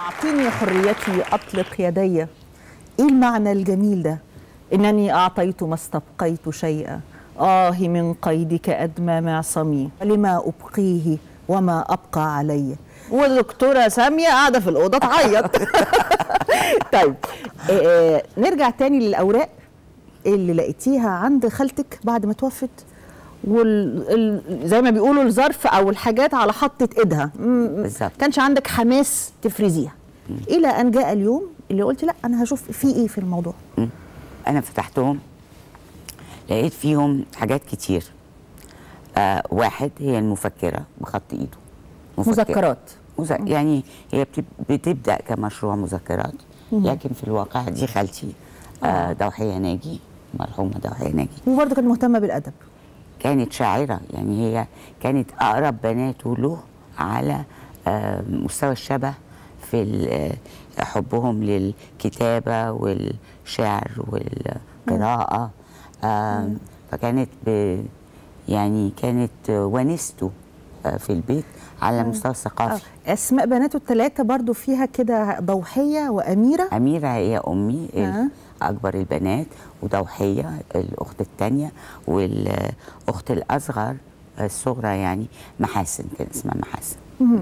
أعطيني حريتي أطلق يدي إيه المعنى الجميل ده إنني أعطيت ما استبقيت شيئا آه من قيدك أدمى معصمي لما أبقيه وما أبقى علي والدكتورة سامية قاعدة في الأوضة تعيط طيب آه نرجع تاني للأوراق اللي لقيتيها عند خالتك بعد ما توفت وال ال- زي ما بيقولوا الظرف او الحاجات على حطة ايدها م- بالظبط. كانش عندك حماس تفرزيها الى ان جاء اليوم اللي قلت لا انا هشوف في ايه في الموضوع انا فتحتهم لقيت فيهم حاجات كتير آه واحد هي المفكره بخط ايده مفكرة. مذكرات مز... يعني هي بتب... بتبدا كمشروع مذكرات لكن في الواقع دي خالتي آه دوحيه ناجي مرحومه دوحيه ناجي وبرضه كانت مهتمه بالادب كانت شاعرة يعني هي كانت أقرب بناته له على آه، مستوى الشبه في ال- آه، حبهم للكتابة والشعر والقراءة آه، فكانت ب يعني كانت ونسته آه، في البيت على المستوى آه. الثقافي اسماء بناته الثلاثه برضه فيها كده ضوحيه واميره أميرة هي أمي آه. أكبر البنات ودوحية الأخت الثانية والأخت الأصغر الصغرى يعني محاسن كان اسمها محاسن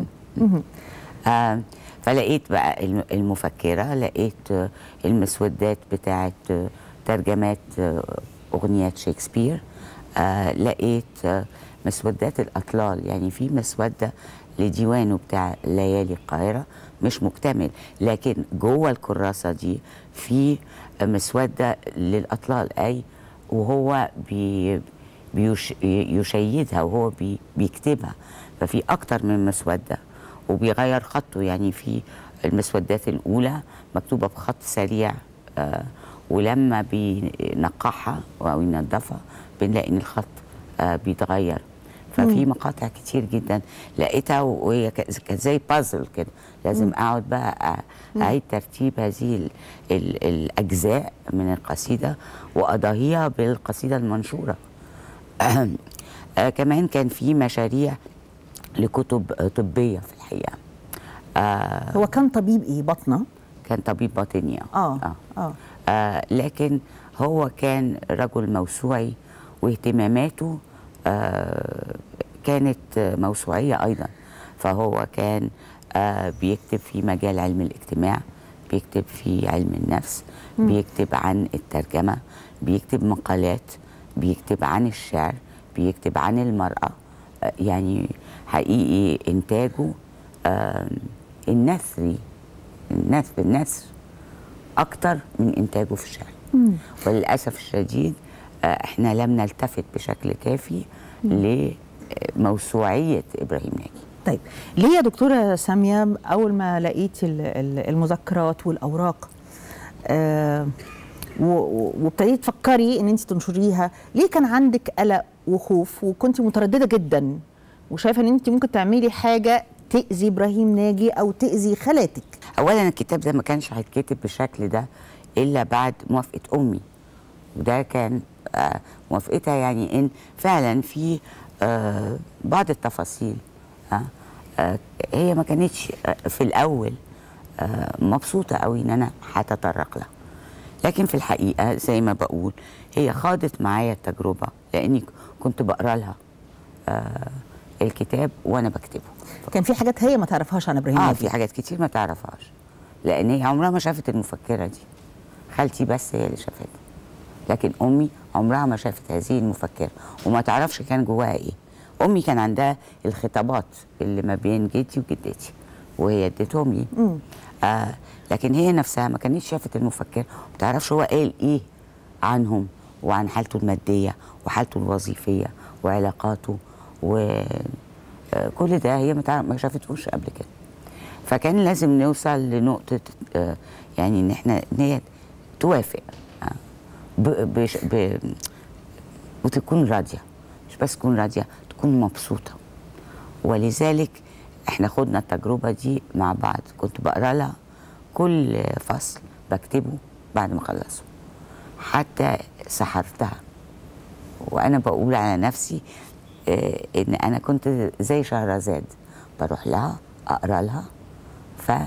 آه فلقيت بقى الم- المفكرة لقيت آه، المسودات بتاعت آه، ترجمات آه، أغنيات شكسبير آه لقيت آه، مسودات الأطلال يعني في مسودة لديوانه بتاع ليالي القاهرة مش مكتمل لكن جوه الكراسة دي في مسودة للأطلال أي وهو بي بيش يشيدها وهو بي بيكتبها ففي أكتر من مسودة وبيغير خطه يعني في المسودات الأولى مكتوبة بخط سريع آه ولما بينقعها أو ينظفها بنلاقي إن الخط آه بيتغير ففي مقاطع كتير جدا لقيتها وهي ك- كانت زي بازل كده لازم اقعد بقى أ- اعيد ترتيب هذه ال ال الاجزاء من القصيده واضاهيها بالقصيده المنشوره آه كمان كان في مشاريع لكتب آه، طبيه في الحقيقه آه هو كان طبيب ايه بطنه كان طبيب باطنيه اه اه آه لكن هو كان رجل موسوعي واهتماماته آه كانت آه، موسوعية أيضا فهو كان آه بيكتب في مجال علم الاجتماع بيكتب في علم النفس بيكتب عن الترجمة بيكتب مقالات بيكتب عن الشعر بيكتب عن المرأة آه يعني حقيقي إنتاجه آه النثري النثر النثر اكتر من انتاجه في الشعر وللاسف الشديد آه، احنا لم نلتفت بشكل كافي لموسوعيه ابراهيم ناجي طيب ليه يا دكتوره ساميه اول ما لقيت ال- ال- المذكرات والاوراق آه و- و- وابتديت تفكري ان انت تنشريها ليه كان عندك قلق وخوف وكنت متردده جدا وشايفه ان انت ممكن تعملي حاجه تاذي ابراهيم ناجي او تاذي خالاتك اولا الكتاب ده ما كانش هيتكتب بالشكل ده الا بعد موافقه امي وده كان آه، موافقتها يعني ان فعلا في آه، بعض التفاصيل آه، آه، هي ما كانتش آه، في الاول آه، مبسوطه قوي ان انا هتطرق لها لكن في الحقيقه زي ما بقول هي خاضت معايا التجربه لاني كنت بقرا لها آه، الكتاب وانا بكتبه كان في حاجات هي ما تعرفهاش عن ابراهيم اه ناجي في حاجات كتير ما تعرفهاش لان هي عمرها ما شافت المفكره دي خالتي بس هي اللي شافتها لكن امي عمرها ما شافت هذه المفكره وما تعرفش كان جواها ايه امي كان عندها الخطابات اللي ما بين جدي وجدتي وهي اديتهم لي آه لكن هي نفسها ما كانتش شافت المفكر ما تعرفش هو قال ايه عنهم وعن حالته الماديه وحالته الوظيفيه وعلاقاته وكل ده هي ما تعرف- ما شافتهوش قبل كده فكان لازم نوصل لنقطه آه يعني ان احنا ان هي توافق آه ب- بش- ب- وتكون راضيه مش بس تكون راضيه تكون مبسوطه ولذلك احنا خدنا التجربه دي مع بعض كنت بقرا لها كل فصل بكتبه بعد ما اخلصه حتى سحرتها وانا بقول على نفسي آه، ان انا كنت زي شهرزاد بروح لها اقرا لها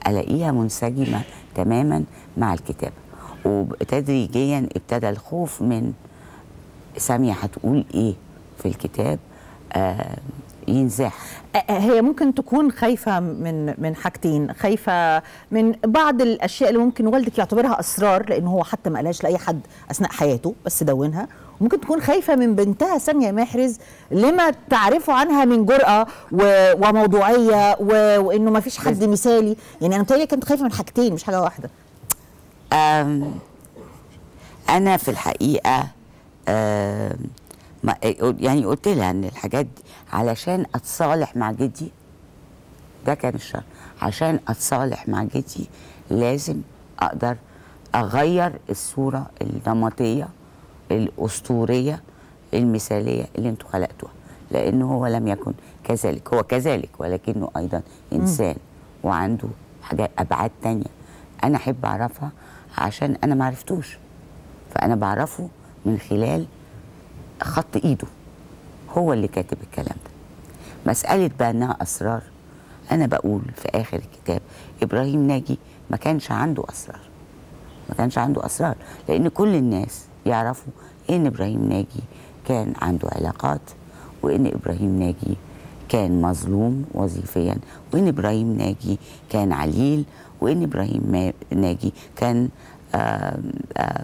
الاقيها منسجمه تماما مع الكتابه وتدريجيا ابتدى الخوف من ساميه هتقول ايه في الكتاب آه ينزاح آه، هي ممكن تكون خايفة من من حاجتين، خايفة من بعض الأشياء اللي ممكن والدك يعتبرها أسرار لأن هو حتى ما قالهاش لأي حد أثناء حياته بس دونها، وممكن تكون خايفة من بنتها سامية محرز لما تعرفه عنها من جرأة و- وموضوعية و- وإنه ما فيش حد مثالي، يعني أنا متهيألي كنت خايفة من حاجتين مش حاجة واحدة. أم انا في الحقيقه أم ما يعني قلت لها ان الحاجات دي علشان اتصالح مع جدي ده كان الشر عشان اتصالح مع جدي لازم اقدر اغير الصوره النمطيه الاسطوريه المثاليه اللي انتوا خلقتوها لانه هو لم يكن كذلك هو كذلك ولكنه ايضا انسان وعنده حاجات ابعاد تانية انا احب اعرفها عشان انا ما عرفتوش فانا بعرفه من خلال خط ايده هو اللي كاتب الكلام ده مساله بقى انها اسرار انا بقول في اخر الكتاب ابراهيم ناجي ما كانش عنده اسرار ما كانش عنده اسرار لان كل الناس يعرفوا ان ابراهيم ناجي كان عنده علاقات وان ابراهيم ناجي كان مظلوم وظيفيا وان ابراهيم ناجي كان عليل وان ابراهيم ما- ناجي كان آم آم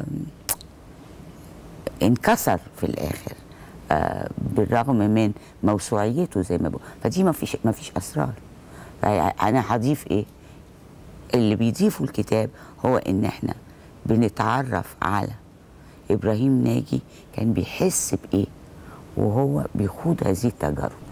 انكسر في الاخر آه بالرغم من موسوعيته زي ما بقول فدي ما فيش ما فيش اسرار فانا هضيف ايه اللي بيضيفه الكتاب هو ان احنا بنتعرف على ابراهيم ناجي كان بيحس بايه وهو بيخوض هذه التجارب